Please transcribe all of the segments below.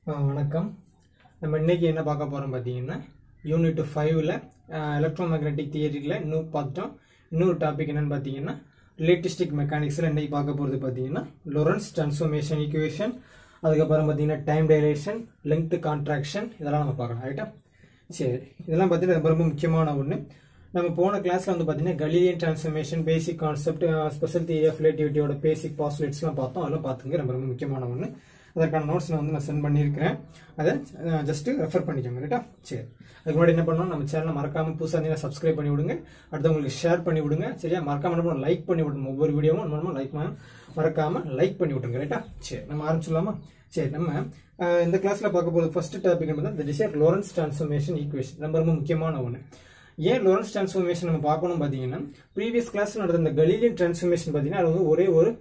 ஆ, வணக்கம் நம்ம இன்னைக்கு என்ன பார்க்க போறோம் பார்த்தீங்கன்னா யூனிட் ஃபைவ்ல எலக்ட்ரோ மேக்னெட்டிக் தியரியில் இன்னும் பார்த்தோம் இன்னொரு டாபிக் என்னன்னு பார்த்தீங்கன்னா ரிலேட்டிஸ்டிக் மெக்கானிக்ஸில் இன்னைக்கு பார்க்க போகிறது பார்த்தீங்கன்னா லொரன்ஸ் டிரான்ஸ்ஃபர்மேஷன் ஈக்குவேஷன் அதுக்கப்புறம் பார்த்தீங்கன்னா டைம் டைலேஷன் லெங்த் கான்ட்ராக்ஷன் இதெல்லாம் நம்ம பார்க்கலாம் ரைட்டா சரி இதெல்லாம் பார்த்தீங்கன்னா ரொம்ப ரொம்ப முக்கியமான ஒன்று நம்ம போன கிளாஸ்ல வந்து பார்த்தீங்கன்னா Galilean transformation basic concept special theory of ரிலேட்டிவிட்டியோட பேசிக் பாஸ்லேட்ஸ்லாம் பார்த்தோம் அதெல்லாம் பார்த்துங்க ரொம்ப ரொம்ப முக்கியமான ஒன்று அதற்கான நோட்ஸ் நான் வந்து நான் சென்ட் பண்ணியிருக்கிறேன் அதை ஜஸ்ட் ரெஃபர் பண்ணிக்கோங்க ரைட்டா சரி அதுக்கு முன்னாடி என்ன பண்ணணும் நம்ம சேனலை மறக்காம புதுசாக இருந்தீங்கன்னா சப்ஸ்கிரைப் பண்ணி விடுங்க அடுத்தவங்களுக்கு ஷேர் பண்ணி விடுங்க சரியா மறக்காம என்ன பண்ணணும் லைக் பண்ணி விடணும் ஒவ்வொரு வீடியோவும் என்ன பண்ணணும் லைக் மறக்காம லைக் பண்ணி விட்டுருங்க ரைட்டா சரி நம்ம ஆரம்பிச்சிடலாமா சரி நம்ம அஹ், இந்த கிளாஸ்ல பார்க்க போகிறது ஃபர்ஸ்ட் டாபிக் வந்து இந்த டிசைர் லோரன்ஸ் டிரான்ஸ்ஃபர்மேஷன் ஈக்குவேஷன் ரொம்ப ரொம்ப முக்கியமான ஒன்று ஏன் லோரன்ஸ் டிரான்ஸ்ஃபர்மேஷன் நம்ம பார்க்கணும் பார்த்தீங்கன்னா ப்ரீவியஸ் கிளாஸ் நடந்த இந்த கலீலியன் டிரான்ஸ்ஃபர்மேஷன் பார்த்தீங்கன்னா அது வந்து ஒரே ஒரு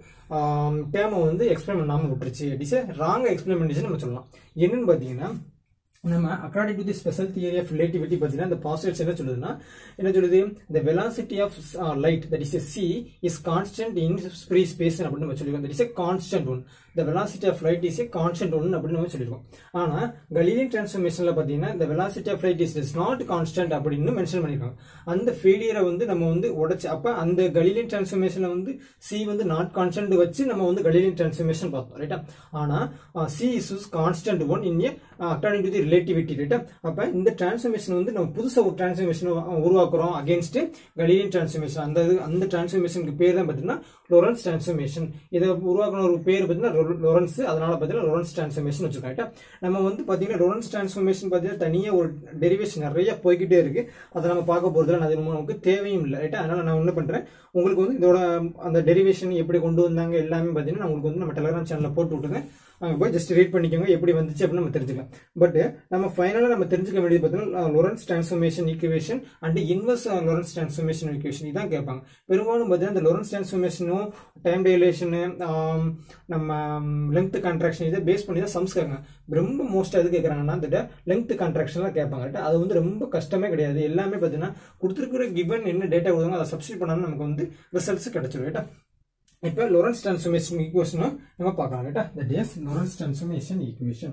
டேமை வந்து எக்ஸ்பிளைன் பண்ணாமல் விட்டுருச்சு டிசை ராங் எக்ஸ்பிளைன் பண்ணிச்சு நம்ம சொல்லலாம் என்னன்னு பார்த்தீங்கன்னா நம்ம according to the special theory of relativity பார்த்தீங்கன்னா இந்த பாசிட்டிவ்ஸ் என்ன சொல்லுதுன்னா என்ன சொல்லுது the velocity of uh, light that is a c is constant in free space அப்படின்னு நம்ம சொல்லிருக்கோம் that is a constant one the velocity of light is a constant one அப்படின்னு நம்ம சொல்லிருக்கோம் ஆனா கலீலியன் டிரான்ஸ்ஃபர்மேஷன்ல பாத்தீங்கன்னா the velocity of light is, is not constant அப்படின்னு mention பண்ணிருக்காங்க அந்த ஃபெயிலியரை வந்து நம்ம வந்து உடைச்சு அப்ப அந்த கலீலியன் டிரான்ஸ்ஃபர்மேஷன்ல வந்து c வந்து நாட் கான்ஸ்டன்ட் வச்சு நம்ம வந்து கலீலியன் டிரான்ஸ்ஃபர்மேஷன் பார்த்தோம் ரைட்டா ஆனா c is constant one in according to the relativity ரைட்டா அப்ப இந்த டிரான்ஸ்ஃபர்மேஷன் வந்து நம்ம புதுசா ஒரு டிரான்ஸ்ஃபர்மேஷன் உருவாக்குறோம் அகைன்ஸ்ட் கலீலியன் டிரான்ஸ்ஃபர்மேஷன் அந்த இது- அந்த டிரான்ஸ்ஃபர்மேஷனுக்கு பேர் தான் பார்த்தீங்கன்னா லோரன்ஸ் டிரான்ஸ்ஃபர்மேஷன் இதை உருவாக்குன ஒரு பேர் பார்த்தீங்கன்னா லொ- லொரன்ஸ் அதனால பார்த்தீங்கன்னா லொரன்ஸ் டிரான்ஸ்ஃபர்மேஷன் வச்சிருக்கோம் ரைட்டா நம்ம வந்து பார்த்தீங்கன்னா லொரன்ஸ் டிரான்ஸ்ஃபர்மேஷன் பார்த்தீங்கன்னா தனியாக ஒரு டெரிவேஷன் நிறைய போய்கிட்டே இருக்கு அதை நம்ம பார்க்க போறதுல அது ரொம்ப நமக்கு தேவையும் இல்லை ரைட்டா அதனால நான் என்ன பண்றேன் உங்களுக்கு வந்து இதோட அந்த டெரிவேஷன் எப்படி கொண்டு வந்தாங்க எல்லாமே பார்த்தீங்கன்னா நான் உங்களுக்கு வந்து நம்ம டெலிகிராம் சேனலில் போட்டு விட்டுருக்கேன் அங்கே போய் ஜஸ்ட் ரீட் பண்ணிக்கோங்க எப்படி வந்துச்சு அப்படின்னு நம்ம தெரிஞ்சுக்கலாம் பட் நம்ம ஃபைனலாக நம்ம தெரிஞ்சுக்க வேண்டியது பார்த்தீங்கன்னா Lorentz transformation equation and inverse Lorentz transformation equation இதான் கேட்பாங்க பெரும்பாலும் பார்த்தீங்கன்னா இந்த லொரன்ஸ் டிரான்ஸ்ஃபர்மேஷனும் டைம் டைலேஷனு நம்ம லென்த் கான்ட்ராக்ஷன் இதை பேஸ் பண்ணி தான் சம்ஸ் கேட்காங்க ரொம்ப மோஸ்ட்டாக எது கேட்குறாங்கன்னா இந்த லென்த் கான்ட்ராக்ஷன்லாம் கேட்பாங்க right? அது வந்து ரொம்ப கஷ்டமே கிடையாது எல்லாமே பார்த்தீங்கன்னா கொடுத்துருக்குற கிவன் என்ன டேட்டா கொடுங்க அதை சப்ஸ்டியூட் பண்ணாலும் நமக்கு வந்து ரிசல்ட்ஸ் கிடைச்சிடும் ரைட்டா இப்போ லொரன்ஸ் டிரான்ஸ்ஃபர்மேஷன் ஈக்குவேஷனும் நம்ம பார்க்கலாம் ரைட்டா that is Lorentz transformation equation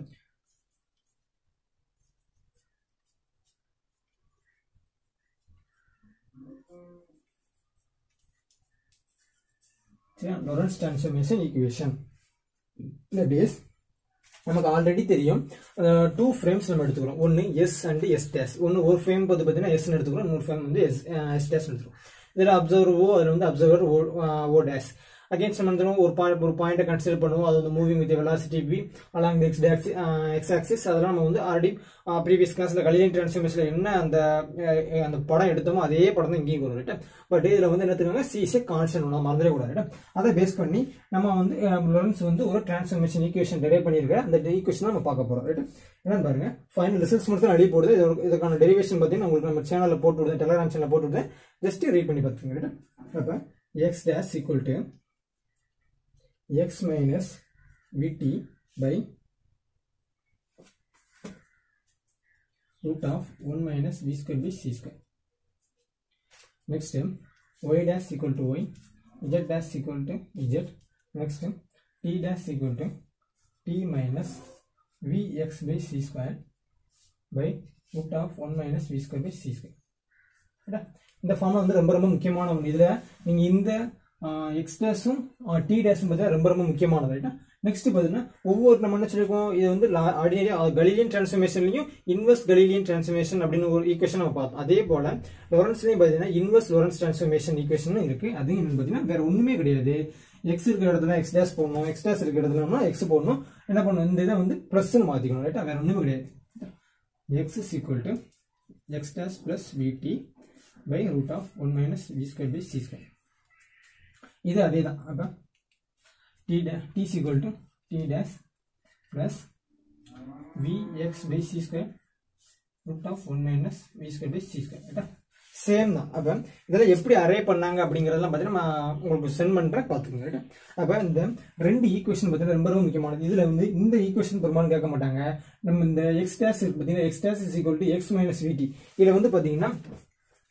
Lorentz transformation equation that is நமக்கு ஆல்ரெடி தெரியும் டூ ஃப்ரேம்ஸ் நம்ம எடுத்துக்கிறோம் ஒன்று எஸ் அண்ட் எஸ் டேஸ் ஒன்று ஒரு ஃப்ரேம் பார்த்து பார்த்தீங்கன்னா எஸ்ன்னு எடுத்துக்கிறோம் இன்னொரு ஃப்ரேம் வந்து எஸ் எஸ் டேஸ் எடுத்துக்கிறோம் இதில் அப்சர்வர் ஓ அதில் வந்து observer O O dash against நம்ம வந்து ஒரு பாயிண்ட் ஒரு பாயிண்ட்டை கன்சிடர் பண்ணுவோம் அது வந்து moving with velocity v along the x dash x axis அதெல்லாம் நம்ம வந்து ஆல்ரெடி ப்ரீவியஸ் கிளாஸில் கலியன் டிரான்ஸ்ஃபர்மேஷனில் என்ன அந்த அஹ், அந்த படம் எடுத்தோமோ அதே படம் தான் இங்கேயும் வரும் ரைட்டா பட் இதில் வந்து என்ன தெரியுங்க சிசி கான்ஸ்டன்ட் ஒன்றா மறந்துடவே கூடாது ரைட்டா அதை பேஸ் பண்ணி நம்ம வந்து லொரன்ஸ் வந்து ஒரு டிரான்ஸ்ஃபர்மேஷன் ஈக்குவேஷன் டெரைவ் பண்ணியிருக்க அந்த ஈக்குவேஷன் நம்ம பார்க்க போகிறோம் ரைட்டா என்னன்னு பாருங்க ஃபைனல் ரிசல்ட்ஸ் மட்டும் தான் அடி போடுது இது ஒரு- இதுக்கான டெரிவேஷன் பார்த்தீங்கன்னா உங்களுக்கு நம்ம சேனலில் போட்டு விடுதேன் டெலகிராம் சேனலில் போட்டு விடுதேன் ஜஸ்ட் ரீட் பண்ணி பார்த்துக்கோங்க ரைட்டா அப்போ x dash equal to x minus vt by root of 1 minus v square by c square. Next term y dash equal to y, z dash equal to z. Next term t dash equal to t minus vx by c square by root of 1 minus v square by c square. ரைட்டா? இந்த ஃபார்ம்ல வந்து ரொம்ப ரொம்ப முக்கியமான ஒன்று இதுல நீங்க இந்த எக்ஸ் டேஸும் டி டேஸும் பார்த்தீங்கன்னா ரொம்ப ரொம்ப முக்கியமானது ரைட்டா நெக்ஸ்ட் பார்த்தீங்கன்னா ஒவ்வொரு நம்ம என்ன சொல்லிருக்கோம் இது வந்து ஆர்டினரி கலீலியன் டிரான்ஸ்ஃபர்மேஷன்லையும் இன்வெர்ஸ் கலீலியன் டிரான்ஸ்ஃபர்மேஷன் அப்படின்னு ஒரு ஈக்குவேஷன் நம்ம பார்த்தோம் அதே போல லொரன்ஸ்லையும் பார்த்தீங்கன்னா இன்வெர்ஸ் லொரன்ஸ் டிரான்ஸ்ஃபர்மேஷன் ஈக்குவேஷன் இருக்கு அது என்னன்னு பார்த்தீங்கன்னா வேற ஒண்ணுமே கிடையாது எக்ஸ் இருக்கிற இடத்துல எக்ஸ் டேஸ் போடணும் எக்ஸ் டேஸ் இருக்கிற இடத்துல எக்ஸ் போடணும் என்ன பண்ணணும் இந்த இதை வந்து ப்ளஸ்ன்னு மாத்திக்கணும் ரைட்டா வேற ஒண்ணுமே கிடையாது x is equal to x dash plus vt by root of 1 minus v square by c square இது அதே தான் அப்போ t dash t is equal to t dash plus vx by c square root of 1 minus v square by c square ரைட்டா same தான் அப்போ இதெல்லாம் எப்படி array பண்ணாங்க அப்படிங்கிறதெல்லாம் பார்த்தீங்கன்னா நான் உங்களுக்கு சென்ட் பண்ணுறேன் பார்த்துக்கோங்க ரைட்டா அப்போ இந்த ரெண்டு ஈக்குவேஷன் பார்த்தீங்கன்னா ரொம்ப ரொம்ப முக்கியமானது இதில் வந்து இந்த ஈக்குவேஷன் பெரும்பாலும் கேட்க மாட்டாங்க நம்ம இந்த எக்ஸ் டேஸ் பார்த்தீங்கன்னா x dash is equal to x minus v t இதில் வந்து பார்த்தீங்கன்னா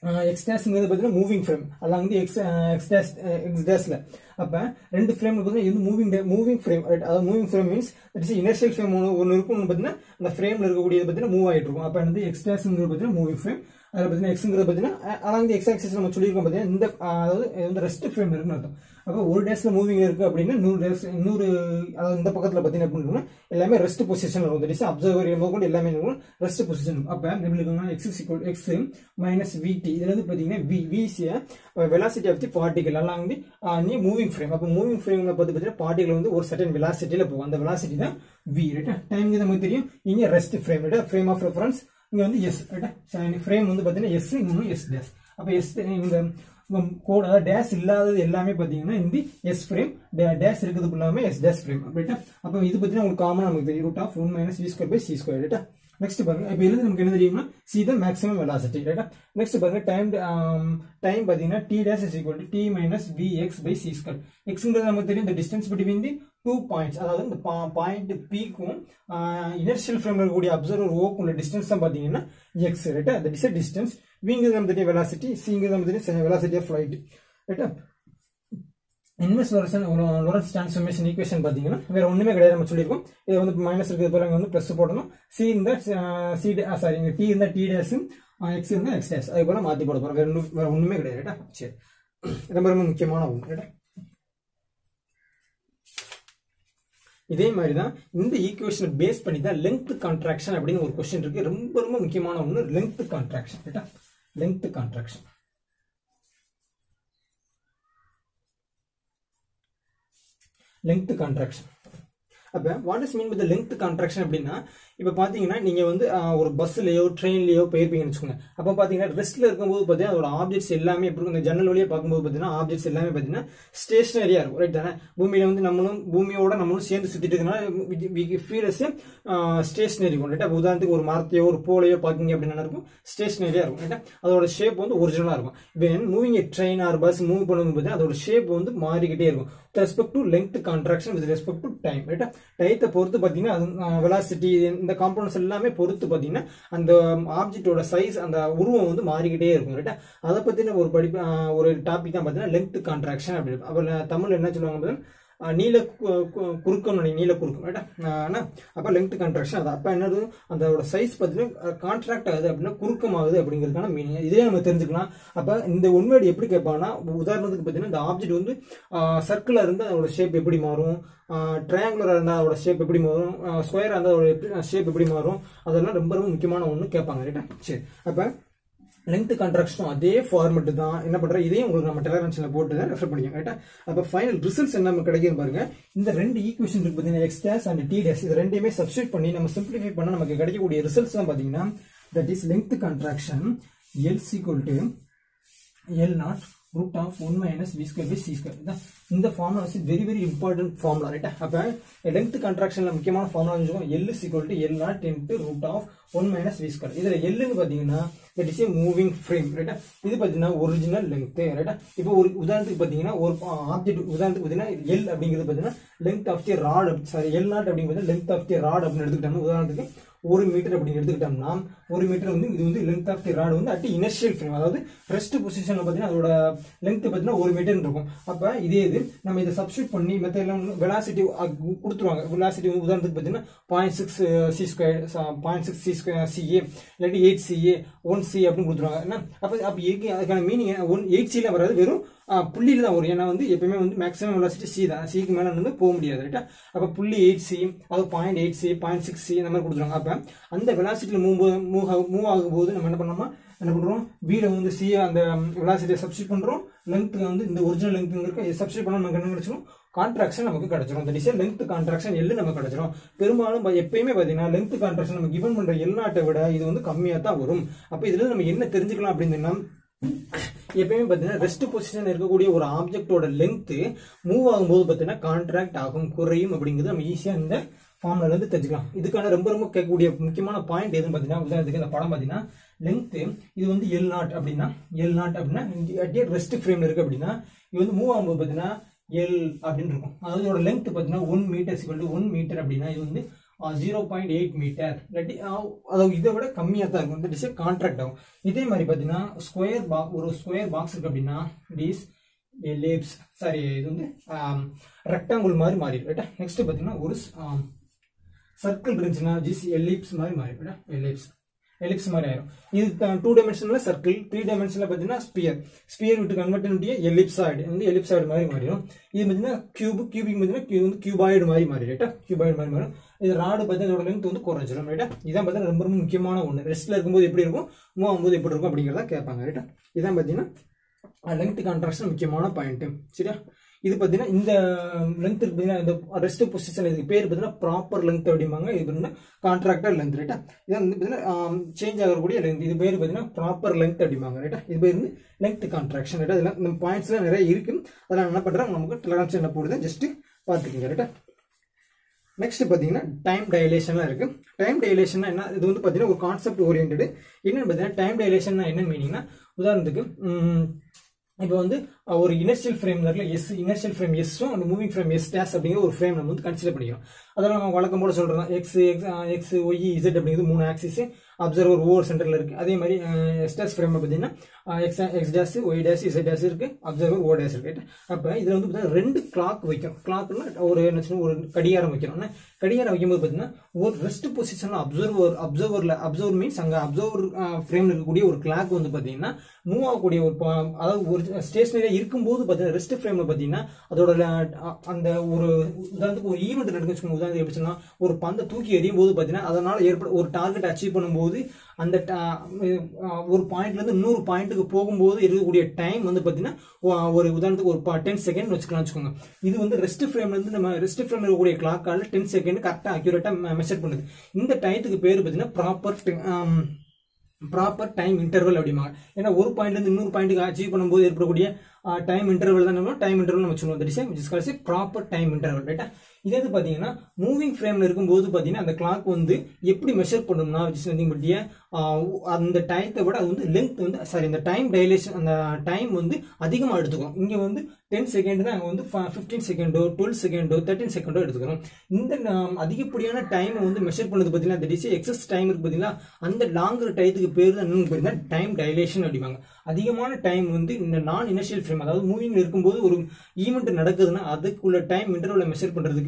எக்ஸ் டேஷ்ங்கிறது பார்த்தீங்கன்னா மூவிங் ஃப்ரேம் அதில் வந்து எக்ஸ் எக்ஸ் டேஷ் எக்ஸ் டேஷில் அப்போ ரெண்டு ஃப்ரேம் பார்த்தீங்கன்னா இது மூவிங் மூவிங் ஃப்ரேம் ரைட் அதாவது moving frame means that is inertial frame ஒன்று ஒன்று இருக்கும் ஒன்று பார்த்தீங்கன்னா அந்த ஃப்ரேமில் இருக்கக்கூடியது பார்த்தீங்கன்னா மூவ் ஆகிட்டு இருக்கும் அப்போ வந்து எக்ஸ் டேஷ்ங்கிறது பார்த்தீங்கன்னா மூவிங் ஃப்ரேம் அதில் பார்த்தீங்கன்னா எக்ஸுங்கிறது பார்த்தீங்கன்னா அலாங் எக்ஸ் ஆக்சிஸ் நம்ம சொல்லியிருக்கோம் பார்த்தீங்கன்னா இந்த அதாவது இது வந்து ரெஸ்ட் ஃப்ரேம் இருக்குன்னு அர்த்தம் அப்போ ஒரு டேஸில் மூவிங் இருக்குது அப்படின்னா நூறு டேஸ் இன்னொரு அதாவது இந்த பக்கத்தில் பார்த்தீங்கன்னா எப்படி இருக்குன்னா எல்லாமே ரெஸ்ட் பொசிஷன் இருக்கும் தட் இஸ் அப்சர்வர் கூட எல்லாமே இருக்கும் ரெஸ்ட் பொசிஷன் அப்போ எப்படி இருக்குன்னா எக்ஸ் இக்குவல் எக்ஸ் மைனஸ் விடி இதுல வந்து பார்த்தீங்கன்னா வி விசிய வெலாசிட்டி ஆஃப் தி பார்ட்டிகல் எல்லாம் வந்து நீ மூவிங் ஃப்ரேம் அப்போ மூவிங் ஃப்ரேம்ல பார்த்து பார்த்தீங்கன்னா பார்ட்டிகல் வந்து ஒரு சர்டன் வெலாசிட்டியில் போகும் அந்த வெலாசிட்டி தான் வி ரைட்டா டைம் நமக்கு தெரியும் இங்கே ரெஸ்ட் ஃப்ரேம் ரைட்டா ஃப்ரேம் ஆஃப் ரெஃபரன்ஸ் இங்கே வந்து எஸ் ரைட்டா ஃப்ரேம் வந்து பார்த்தீங்கன்னா எஸ் இன்னொன்று எஸ் டேஸ் அப்போ எஸ் இந்த கோட் அதாவது டேஷ் இல்லாதது எல்லாமே பார்த்தீங்கன்னா இந்த எஸ் ஃப்ரேம் டேஷ் இருக்குது ஃபுல்லாமே எஸ் டேஷ் ஃப்ரேம் ரைட்டா அப்போ இது பார்த்தீங்கன்னா உங்களுக்கு காமனாக நமக்கு தெரியும் root of one minus v square by c square ரைட்டா நெக்ஸ்ட் பாருங்க இப்போ இருந்து நமக்கு என்ன தெரியுமா சி த மேக்ஸிமம் வெலாசிட்டி ரைட்டா நெக்ஸ்ட் பாருங்க டைம் டைம் பார்த்தீங்கன்னா t dash is equal to t minus v x by c square எக்ஸ்ங்கிறது நமக்கு தெரியும் இந்த distance between the two points அதாவது இந்த பாயிண்ட் பிக்கும் இனர்ஷியல் ஃப்ரேம்ல இருக்கக்கூடிய அப்சர்வர் ஓக்கும் உள்ள டிஸ்டன்ஸ் தான் பார்த்தீங்கன்னா எக்ஸ் ரைட்டா தட் இஸ் டிஸ்டன்ஸ் விங்கிறது நம்ம தெரியும் வெலாசிட்டி சிங்கிறது நம்ம தெரியும் வெலாசிட்டி ஆஃப் ஃபிளைட் ரைட்டா inverse Lorentz Lorentz transformation equation பார்த்தீங்கன்னா வேற ஒன்றுமே கிடையாது நம்ம சொல்லியிருக்கோம் இது வந்து மைனஸ் இருக்கிறது போல வந்து ப்ளஸ் போடணும் சி இருந்தால் சி சாரி இங்கே டி இருந்தால் டி டேஸ் எக்ஸ் இருந்தால் எக்ஸ் டேஸ் அது போல மாற்றி போட போகிறோம் வேற ஒன்றும் வேற ஒன்றுமே கிடையாது ரைட்டா சரி ரொம்ப ரொம்ப முக்கியமான ஒன்று ரைட்டா இதே மாதிரி தான் இந்த ஈக்குவேஷனை பேஸ் பண்ணி தான் லென்த் கான்ட்ராக்ஷன் அப்படின்னு ஒரு கொஸ்டின் இருக்கு ரொம்ப ரொம்ப முக்கியமான ஒன்று லென்த் கான்ட்ராக்ஷன் ரைட்டா லென்த் கான்ட்ராக்ஷன் லென்த் கான்ட்ராக்ஷன் அப்போ what is mean with length contraction அப்படின்னா இப்போ பார்த்தீங்கன்னா நீங்கள் வந்து ஒரு பஸ்லையோ ட்ரெயின்லையோ போயிருப்பீங்கன்னு வச்சுக்கோங்க அப்போ பார்த்தீங்கன்னா ரெஸ்ட்டில் இருக்கும்போது பார்த்தீங்கன்னா அதோட ஆப்ஜெக்ட்ஸ் எல்லாமே எப்படி இருக்கும் இந்த ஜன்னல் வழியாக பார்க்கும்போது பார்த்தீங்கன்னா ஆப்ஜெக்ட்ஸ் எல்லாமே பார்த்தீங்கன்னா ஸ்டேஷனரியாக இருக்கும் ரைட் தானே பூமியில் வந்து நம்மளும் பூமியோட நம்மளும் சேர்ந்து சுற்றிட்டு இருக்கனால ஃபீல் அஸ் ஸ்டேஷனரி இருக்கும் ரைட்டா உதாரணத்துக்கு ஒரு மரத்தையோ ஒரு போலையோ பார்க்கிங்க அப்படின்னா இருக்கும் ஸ்டேஷனரியாக இருக்கும் ரைட்டா அதோட ஷேப் வந்து ஒரிஜினலாக இருக்கும் இப்போ moving train or bus move பண்ணும்போது பார்த்தீங்கன்னா அதோட ஷேப் வந்து மாறிக்கிட்டே இருக்கும் respect to length contraction with respect to time ரைட்டா டயத்தை பொறுத்து பார்த்தீங்கன்னா அது வெலாசிட்டி இந்த காம்பவுண்ட்ஸ் எல்லாமே பொறுத்து பார்த்தீங்கன்னா அந்த ஆப்ஜெக்டோட சைஸ் அந்த உருவம் வந்து மாறிக்கிட்டே இருக்கும் ரைட்டா அதை பற்றின ஒரு படிப்பு ஒரு டாபிக் தான் பார்த்தீங்கன்னா லென்த் கான்ட்ராக்ஷன் அப்படி அப்போ தமிழ் என்ன சொல்லுவாங்க பார்த்தீங்கன்னா நீல குறுக்கம் நீல குறுக்கம் ரைட்டா ஆனால் அப்போ லென்த் கான்ட்ராக்ஷன் அது அப்போ என்னது அதோட சைஸ் பார்த்தீங்கன்னா கான்ட்ராக்ட் ஆகுது அப்படின்னா குறுக்கம் ஆகுது அப்படிங்கிறதுக்கான மீனிங் இதே நம்ம தெரிஞ்சுக்கலாம் அப்போ இந்த உண்மையோட எப்படி கேட்பாங்கன்னா உதாரணத்துக்கு பார்த்தீங்கன்னா இந்த ஆப்ஜெக்ட் வந்து சர்க்கிளாக இருந்து அதோட ஷேப் எப்படி மாறும் ட்ரையாங்குலராக இருந்தால் அதோட ஷேப் எப்படி மாறும் ஸ்கொயராக இருந்தால் அதோட ஷேப் எப்படி மாறும் அதெல்லாம் ரொம்ப ரொம்ப முக்கியமான ஒன்று கேட்பாங்க ரைட்டா சரி அப்போ லென்த் கான்ட்ராக்ஷனும் அதே ஃபார்மெட் தான் என்ன பண்றேன் இதையும் உங்களுக்கு நம்ம டெலகிராம்ஸ்ல போட்டு தான் ரெஃபர் பண்ணிக்கோங்க ரைட்டா அப்போ ஃபைனல் ரிசல்ட்ஸ் என்ன நமக்கு கிடைக்கும் பாருங்க இந்த ரெண்டு ஈக்குவேஷன் இருக்கு பார்த்தீங்கன்னா x dash and t dash இது ரெண்டையுமே சப்ஸ்டியூட் பண்ணி நம்ம சிம்பிளிஃபை பண்ண நமக்கு கிடைக்கக்கூடிய ரிசல்ட்ஸ் தான் பார்த்தீங்கன்னா that is length contraction L equal to L naught root of one minus v square by c square இந்த ஃபார்முலா வந்து வெரி வெரி இம்பார்ட்டன்ட் ஃபார்முலா ரைட்டா அப்போ லென்த் கான்ட்ராக்ஷன்ல முக்கியமான ஃபார்முலா வச்சுக்கோங்க L equal to L naught into root of one minus v square இதுல எல்லுன்னு பார்த்தீங்கன்னா that is a moving frame ரைட்டா இது பார்த்தீங்கன்னா ஒரிஜினல் லென்த் ரைட்டா இப்போ ஒரு உதாரணத்துக்கு பார்த்தீங்கன்னா ஒரு ஆப்ஜெக்ட் உதாரணத்துக்கு பார்த்தீங்கன்னா எல் அப்படிங்கிறது பார்த்தீங்கன்னா length of the rod sorry L naught அப்படிங்கிறது லென்த் ஆஃப் தி ராட் அப்படின்னு எடுத்துக்கிட்டோம்னா உதாரணத்துக்கு ஒரு மீட்டர் அப்படின்னு எடுத்துக்கிட்டோம்னா ஒரு மீட்டர் வந்து இது வந்து லென்த் ஆஃப் தி ராட் வந்து அட் இனர்ஷியல் ஃப்ரேம் அதாவது ரெஸ்ட் பொசிஷன்ல பார்த்தீங்கன்னா அதோட லென்த் பார்த்தீங்கன்னா ஒரு மீட்டர் இருக்கும் அப்போ இதே இது நம்ம இதை சப்ஸ்டியூட் பண்ணி மற்ற எல்லாம் வெலாசிட்டி கொடுத்துருவாங்க வெலாசிட்டி வந்து உதாரணத்துக்கு பார்த்தீங்கன்னா point six c square point six c square சிஏ இல்லாட்டி எயிட் சிஏ ஒன் சி அப்படின்னு கொடுத்துருவாங்க என்ன அப்போ அப்போ அதுக்கான மீனிங் ஒன் எயிட் சியில் வராது வெறும் புள்ளியில் தான் வரும் ஏன்னா வந்து எப்பயுமே வந்து மேக்ஸிமம் வெலாசிட்டி சி தான் சிக்கு மேலே வந்து போக முடியாது ரைட்டா அப்போ புள்ளி எயிட் சி அது point eight c point six c அந்த மாதிரி கொடுத்துருவாங்க அப்போ அந்த வெலாசிட்டியில் மூவ் மூவ் மூவ் ஆகும்போது நம்ம என்ன பண்ணோமா என்ன பண்ணுறோம் வீடை வந்து சி அந்த வெலாசிட்டியை சப்ஸ்டியூட் பண்ணுறோம் லென்த் வந்து இந்த ஒரிஜினல் லென்த் இருக்க சப்ஸ்டியூட் பண்ணால் நமக்கு என்ன கிடைச்சிடும் கான்ட்ராக்ஷன் நமக்கு கிடைச்சிரும் இந்த டிசைன் லென்த் கான்ட்ராக்ஷன் எல்லு நமக்கு கிடைச்சிரும் பெரும்பாலும் எப்பயுமே பார்த்தீங்கன்னா லென்த் கான்ட்ராக்ஷன் நம்ம கிவன் பண்ற எல்லாட்டை விட இது வந்து கம்மியாக தான் வரும் அப்போ இதுல நம்ம என்ன தெரிஞ்சுக்கலாம் அப்படின்னு எப்பயுமே பார்த்தீங்கன்னா ரெஸ்ட் பொசிஷன் இருக்கக்கூடிய ஒரு ஆப்ஜெக்டோட லென்த் மூவ் ஆகும்போது பார்த்தீங்கன்னா கான்ட்ராக்ட் ஆகும் குறையும் அப்படிங்கிறது நம்ம ஈஸியாக இந்த ஃபார்ம்ல இருந்து தெரிஞ்சுக்கலாம் இதுக்கான ரொம்ப ரொம்ப கேட்கக்கூடிய முக்கியமான பாயிண்ட் எதுன்னு பார்த்தீங்கன்னா உதாரணத்துக்கு இந்த படம் பார்த்தீங்கன்னா லென்த் இது வந்து எல் நாட் அப்படின்னா எல் நாட் அப்படின்னா அட்டியே ரெஸ்ட் ஃப்ரேம்ல இருக்கு அப்படின்னா இது வந்து மூவ் ஆகும்போது பார்த்தீங்கன்னா எல் அப்படின்னு இருக்கும் அதாவது இதோட லென்த் பார்த்தீங்கன்னா ஒன் மீட்டர் சிக்கல் ஒன் மீட்டர் அப்படின்னா இது வந்து ஜீரோ பாயிண்ட் எயிட் மீட்டர் இல்லாட்டி ஆஹ், அதாவது இதை விட கம்மியாக தான் இருக்கும் இந்த டிஷ் கான்ட்ராக்ட் ஆகும் இதே மாதிரி பார்த்தீங்கன்னா ஸ்கொயர் பா ஒரு ஸ்கொயர் பாக்ஸ் இருக்கு அப்படின்னா டிஸ் எலிப்ஸ் சாரி இது வந்து ரெக்டாங்குள் மாதிரி மாறிடும் ரைட்டா நெக்ஸ்ட் பார்த்தீங்கன்னா ஒரு சர்க்கிள் இருந்துச்சுன்னா ஜிஸ் எலிப்ஸ் மாதிரி மாறிடும் எலிப்ஸ் எலிப்ஸ் மாதிரி ஆயிரும் இது டூ டைமென்ஷன்ல சர்க்கிள் த்ரீ டைமென்ஷன்ல பார்த்தீங்கன்னா ஸ்பியர் ஸ்பியர் விட்டு கன்வெர்ட் பண்ணிட்டு எலிப்ஸாய்டு வந்து எலிப்ஸாய்டு மாதிரி மாறிடும் இது பார்த்தீங்கன்னா கியூப் கியூபிக் பார்த்தீங்கன்னா கியூ வந்து கியூபாய்டு மாதிரி மாறி ரைட்டா கியூபாய்டு மாதிரி மாறும் இது ராடு பார்த்தீங்கன்னா இதோட லென்த் வந்து குறைஞ்சிடும் ரைட்டா இதான் பார்த்தீங்கன்னா ரொம்ப ரொம்ப முக்கியமான ஒன்று ரெஸ்ட்ல இருக்கும்போது எப்படி இருக்கும் மூவ் ஆகும்போது எப்படி இருக்கும் அப்படிங்கிறத கேட்பாங்க ரைட்டா இதான் பார்த்தீங்கன்னா லென்த் கான்ட்ராக்ஷன் முக்கியமான பாயிண்ட் சரியா இது பார்த்தீங்கன்னா இந்த லென்த் இருக்கு பார்த்தீங்கன்னா இந்த ரெஸ்ட் பொசிஷன் இதுக்கு பேர் பார்த்தீங்கன்னா ப்ராப்பர் லென்த் அப்படிம்பாங்க இது பார்த்தீங்கன்னா கான்ட்ராக்டர் லென்த் ரைட்டா இது வந்து பார்த்தீங்கன்னா சேஞ்ச் ஆகக்கூடிய லென்த் இது பேர் பார்த்தீங்கன்னா ப்ராப்பர் லென்த் அப்படிம்பாங்க ரைட்டா இது பேர் வந்து லென்த் கான்ட்ராக்ஷன் ரைட்டா இதெல்லாம் இந்த பாயிண்ட்ஸ்லாம் நிறைய இருக்கு அதெல்லாம் என்ன பண்ணுறாங்க நமக்கு டெலகிராம்ஸ் என்ன போடுது ஜஸ்ட் பார்த்துக்கோங்க ரைட்டா நெக்ஸ்ட் பார்த்தீங்கன்னா டைம் டைலேஷன்லாம் இருக்கு டைம் டைலேஷன் என்ன இது வந்து பார்த்தீங்கன்னா ஒரு கான்செப்ட் ஓரியன்டு என்னன்னு பார்த்தீங்கன்னா டைம் டைலேஷன் என்ன மீனிங்னா உதாரணத்துக்கு ம், இப்போ வந்து அஹ், ஒரு இனர்ஷியல் ஃப்ரேம் இருக்குல்ல எஸ் இனர்ஷியல் ஃப்ரேம் எஸ்ஸும் அந்த மூவிங் ஃப்ரேம் எஸ் டேஸ் அப்படிங்கிற ஒரு ஃப்ரேம் நம்ம வந்து கன்சிடர் பண்ணிக்கிறோம் அதெல்லாம் நம்ம வழக்கம் போல சொல்றோம் x x x y z அப்படிங்கிறது மூணு ஆக்சிஸ் அப்சர்வர் ஓவர் சென்டர்ல இருக்கு அதே மாதிரி எஸ் டேஸ் ஃப்ரேம் பார்த்தீங்கன்னா x x dash y dash z dash இருக்கு அப்சர்வர் ஓ டேஸ் இருக்கு அப்போ இதுல வந்து பார்த்தீங்கன்னா ரெண்டு கிளாக் வைக்கும் கிளாக்னா ஒரு என்ன சொல்றது, ஒரு கடிகாரம் வைக்கிறோம் என்ன? கடிகாரம் வைக்கும்போது பார்த்தீங்கன்னா ஒரு ரெஸ்ட் பொசிஷன்ல அப்சர்வர் அப்சர்வர்ல அப்சர்வர் மீன்ஸ் அங்க அப்சர்வர் ஃப்ரேம்ல இருக்கக்கூடிய ஒரு கிளாக் வந்து பார்த்தீங்கன்னா மூவ் ஆகக்கூடிய ஒரு பா- அதாவது ஒரு ஸ்டேஷனரியா இருக்கும்போது பார்த்தீங்கன்னா ரெஸ்ட் ஃப்ரேம்ல பார்த்தீங்கன்னா அதோட ல- அந்த ஒரு உதாரணத்துக்கு ஒரு ஈவெண்ட் நடக்குன்னு வச்சுக்கோங்க உதாரணத்துக்கு எப்படி சொன்னா ஒரு பந்தை தூக்கி எறியும் போது பார்த்தீங்கன்னா அதனால ஏற்பட ஒரு டார்கெட் அச்சீவ் பண்ணும்போது அந்த ta- அஹ் ஒரு பாயிண்ட்ல இருந்து இன்னொரு பாயிண்ட்டுக்கு போகும்போது இருக்கக்கூடிய டைம் வந்து பார்த்தீங்கன்னா ஒ- ஒரு உதாரணத்துக்கு ஒரு டென் செகண்ட் வச்சுக்கலாம் வச்சுக்கோங்க இது வந்து ரெஸ்ட் ஃப்ரேம்ல இருந்து நம்ம ரெஸ்ட் ஃப்ரேம்ல இருக்கக்கூடிய கிளாக்கால டென் செகண்ட் கரெக்டாக அக்யூரேட்டா மெஷர் பண்ணுது இந்த டயத்துக்கு பேர் பார்த்தீங்கன்னா ப்ராப்பர் ப்ராப்பர் டைம் இன்டர்வல் அப்படிம்பாங்க ஏன்னா ஒரு பாயிண்ட்ல இருந்து இன்னொரு பாயிண்ட்டுக்கு அச்சீவ் பண்ணும்போது ஏற்படக்கூடிய டைம் இன்டர்வல் தான் நம்ம டைம் இன்டர்வல் நம்ம சொல்லுவோம் that is calls proper time interval ரைட்டா இதே இது பார்த்தீங்கன்னா மூவிங் ஃப்ரேம்ல இருக்கும்போது பார்த்தீங்கன்னா அந்த கிளாக் வந்து எப்படி மெஷர் பண்ணணும்னா வந்து அந்த டயத்தை விட அது வந்து லென்த் வந்து சாரி இந்த டைம் டைலேஷன் அந்த டைம் வந்து அதிகமாக எடுத்துக்கும் இங்கே வந்து டென் செகண்ட் தான் அங்கே வந்து ஃபிஃப்டீன் செகண்டோ டுவெல் செகண்டோ தேர்ட்டின் செகண்டோ எடுத்துக்கிறோம் இந்த நாம் அதிகப்படியான டைமை வந்து மெஷர் பண்ணது பார்த்தீங்கன்னா தட் இஸ் எக்ஸஸ் டைம் இருக்கு பார்த்தீங்கன்னா அந்த லாங்கர் டயத்துக்கு பேர் தான் என்னன்னு பார்த்தீங்கன்னா டைம் டைலேஷன் அப்படிம்பாங்க அதிகமான டைம் வந்து இந்த நான் இனர்ஷியல் ஃப்ரேம் அதாவது மூவிங் இருக்கும்போது ஒரு ஈவெண்ட் நடக்குதுன்னா அதுக்குள்ள டைம் இன்டர்வலை மெஷர் பண்ணுறதுக்கு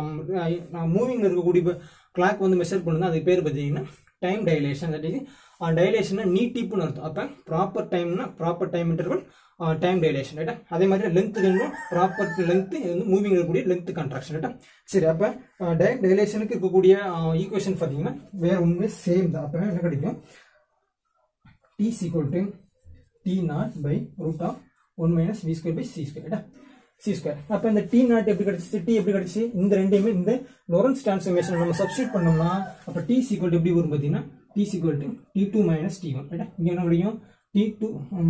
மூவிங்ல இருக்கக்கூடிய கிளாக் வந்து மெஷர் பண்ணுது அதுக்கு பேர் பார்த்தீங்கன்னா time dilation that is dilation நீட்டிப்புன்னு அர்த்தம் அப்போ ப்ராப்பர் டைம்னா proper time interval time dilation ரைட்டா அதே மாதிரி லென்த் வேணும் ப்ராப்பர் லென்த் வந்து மூவிங் இருக்கக்கூடிய லென்த் கான்ட்ராக்ஷன் ரைட்டா சரி அப்போ டைம் டைலேஷனுக்கு இருக்கக்கூடிய ஈக்குவேஷன் பார்த்தீங்கன்னா வேற ஒன்றுமே சேம் தான் அப்போ என்ன கிடைக்கும் t equal to t naught by root of one minus v square by c square ரைட்டா சி ஸ்கொயர் அப்போ இந்த டி நாட் எப்படி கிடைச்சிச்சு டி எப்படி கிடைச்சிச்சு இந்த ரெண்டையுமே இந்த லொரன்ஸ் டிரான்ஸ்ஃபர்மேஷன் நம்ம சப்ஸ்டியூட் பண்ணோம்னா அப்போ டி சீக்வல் எப்படி வரும் பார்த்தீங்கன்னா t equal to t two minus t one ரைட்டா இங்கே என்ன கிடைக்கும் டி டூ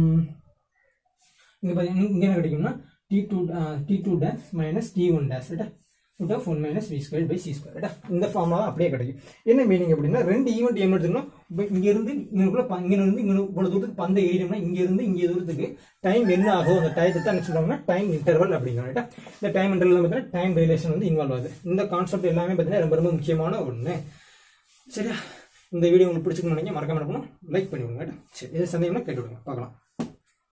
இங்கே பார்த்தீங்கன்னா இங்கே என்ன கிடைக்கும்னா t two t two dash minus t one dash ரைட்டா root of one minus v square by c square ரைட்டா இந்த ஃபார்முலா அப்படியே கிடைக்கும் என்ன மீனிங் அப்படின்னா ரெண்டு ஈவெண்ட் ஏம் எடுத்துக்கணும் இப்போ இங்கேருந்து இங்கனுக்குள்ள இங்கேருந்து இங்கே இவ்வளோ தூரத்துக்கு பந்தை எறியணும்னா இங்கேருந்து இங்கே தூரத்துக்கு டைம் என்ன ஆகும் அந்த டயத்தை தான் என்ன சொல்றாங்கன்னா டைம் இன்டர்வல் அப்படிங்கிறோம் ரைட்டா இந்த டைம் இன்டர்வல் பார்த்தீங்கன்னா டைம் ரிலேஷன் வந்து இன்வால்வ் ஆகுது இந்த கான்செப்ட் எல்லாமே பார்த்தீங்கன்னா ரொம்ப ரொம்ப முக்கியமான ஒன்று சரியா இந்த வீடியோ உங்களுக்கு பிடிச்சிக்கணும் நினைக்க மறக்காம என்ன பண்ணணும் லைக் பண்ணி விடுங்க ரைட்டா சரி இது சந்தேகம்னா கேட்டு விடுங்க பார்க்கலாம்